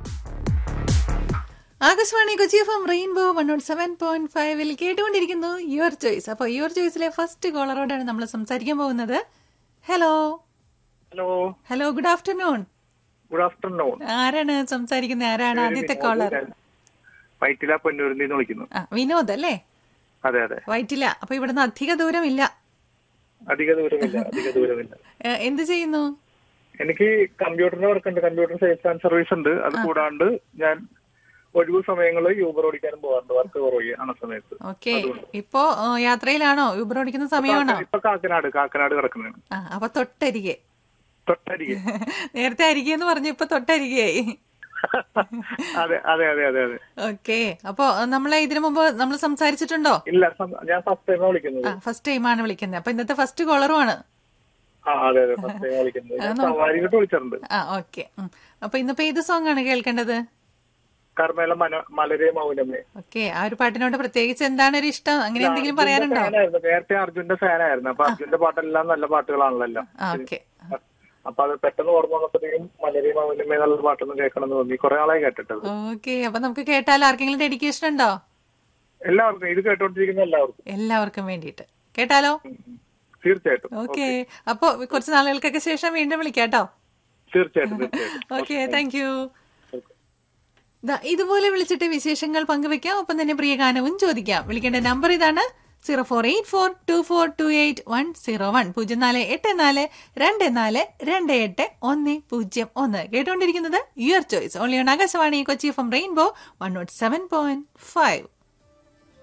Akashvani Kochi F M rainbow one naught seven point ഫൈവിൽ കേട്ടുകൊണ്ടിരിക്കുന്നു your choice അപ്പോൾ യുവർ ചോയ്സിലെ ഫസ്റ്റ് കോളറോടാണ് നമ്മൾ സംസാരിക്കാൻ പോകുന്നത് hello hello hello good afternoon good afternoon ആരാണ് സംസാരിക്കുന്നത് ആരാണ് ആദ്യത്തെ കോളർ വൈറ്റില പൊന്നൂരിൽ നിന്ന് വിളിക്കുന്നു ആ വിനോദ് അല്ലേ അതെ അതെ വൈറ്റില്ല അപ്പൊ ഇവിടുന്ന് അധിക ദൂരമില്ല അധിക ദൂരമില്ല അധിക ദൂരമില്ല ഏ, എന്ത് ചെയ്യുന്നു എനിക്ക് കമ്പ്യൂട്ടറിന്റെ വർക്ക് ഉണ്ട് കമ്പ്യൂട്ടർ സെയിൽസ് ആൻഡ് സർവീസ് ഉണ്ട് അത് കൂടാണ്ട് ഞാൻ ഒഴിവു സമയങ്ങളിൽ യൂബർ ഓടിക്കാനും പോകാറുണ്ട് വർക്ക് കുറവ് ആണ് സമയത്ത് ഓക്കെ ഇപ്പോ ഏ, യാത്രയിലാണോ യൂബർ ഓടിക്കുന്ന സമയമാണോ ഇപ്പൊ കാക്കനാട് കാക്കനാട് കിടക്കുന്നതാണ് ആ അപ്പൊ തൊട്ടരികെ തൊട്ടരികെ നേരത്തെ അരികെ എന്ന് പറഞ്ഞു ഇപ്പൊ തൊട്ടരികയായി അതെ അതെ അതെ അതെ അതെ ഓക്കെ അപ്പൊ നമ്മളെ ഇതിനു മുമ്പ് നമ്മൾ സംസാരിച്ചിട്ടുണ്ടോ ഇല്ല സം- ഞാൻ ഫസ്റ്റ് ടൈമാണ് വിളിക്കുന്നത് ആ ഫസ്റ്റ് ടൈമാണ് വിളിക്കുന്നത് അപ്പൊ ഇന്നത്തെ ഫസ്റ്റ് കോളറുമാണ് ആ അതെ അതെ ഫസ്റ്റ് ടൈം വിളിക്കുന്നത് ഞാൻ സവാരിയിട്ട് വിളിച്ചിട്ടുണ്ട് ആ ഓക്കെ അപ്പൊ ഇന്നിപ്പോ ഏത് സോങ് ആണ് കേൾക്കേണ്ടത് കർമ്മേല മന മലരെ മൗനമേ ഓക്കെ ആ ഒരു പാട്ടിനോട് പ്രത്യേകിച്ച് എന്താണ് ഒരു ഇഷ്ടം അങ്ങനെ എന്തെങ്കിലും പറയാനുണ്ടോ ഫാനായിരുന്നു നേരത്തെ അർജുന്റെ ഫാനായിരുന്നു അപ്പൊ അർജുന്റെ പാട്ടെല്ലാം നല്ല പാട്ടുകളാണല്ലോ എല്ലാം ആ ഓക്കെ അപ്പൊ അത് പെട്ടെന്ന് ഓർമ്മ വന്നപ്പോഴത്തേക്കും മലരി മൗനമേ നല്ല പാട്ടൊന്നും കേൾക്കണം എന്ന് തോന്നി കുറെ ആളായി കേട്ടിട്ടത് ഓക്കെ അപ്പൊ നമുക്ക് കേട്ടാൽ ആർക്കെങ്കിലും ഡെഡിക്കേഷൻ ഉണ്ടോ എല്ലാവർക്കും ഇത് കേട്ടോണ്ടിരിക്കുന്ന എല്ലാവർക്കും എല്ലാവർക്കും വേണ്ടിയിട്ട് കേട്ടാലോ ഉം, ഉം. തീർച്ചയായിട്ടും ഓക്കെ അപ്പൊ കുറച്ച് നാളുകൾക്കൊക്കെ ശേഷം വീണ്ടും വിളിക്കാട്ടോ തീർച്ചയായിട്ടും തീർച്ചയായിട്ടും ഓക്കെ താങ്ക് യു ദാ ഇതുപോലെ വിളിച്ചിട്ട് വിശേഷങ്ങൾ പങ്കുവെക്കാം ഒപ്പം തന്നെ പ്രിയ ഗാനവും ചോദിക്കാം വിളിക്കേണ്ട നമ്പർ ഇതാണ് zero four eight four two four two eight one zero one പൂജ്യം നാല് എട്ട് നാല് രണ്ട് നാല് രണ്ട് എട്ട് ഒന്ന് പൂജ്യം ഒന്ന് കേട്ടുകൊണ്ടിരിക്കുന്നത് your choice only on Akashvani Kochi from rainbow one naught seven point five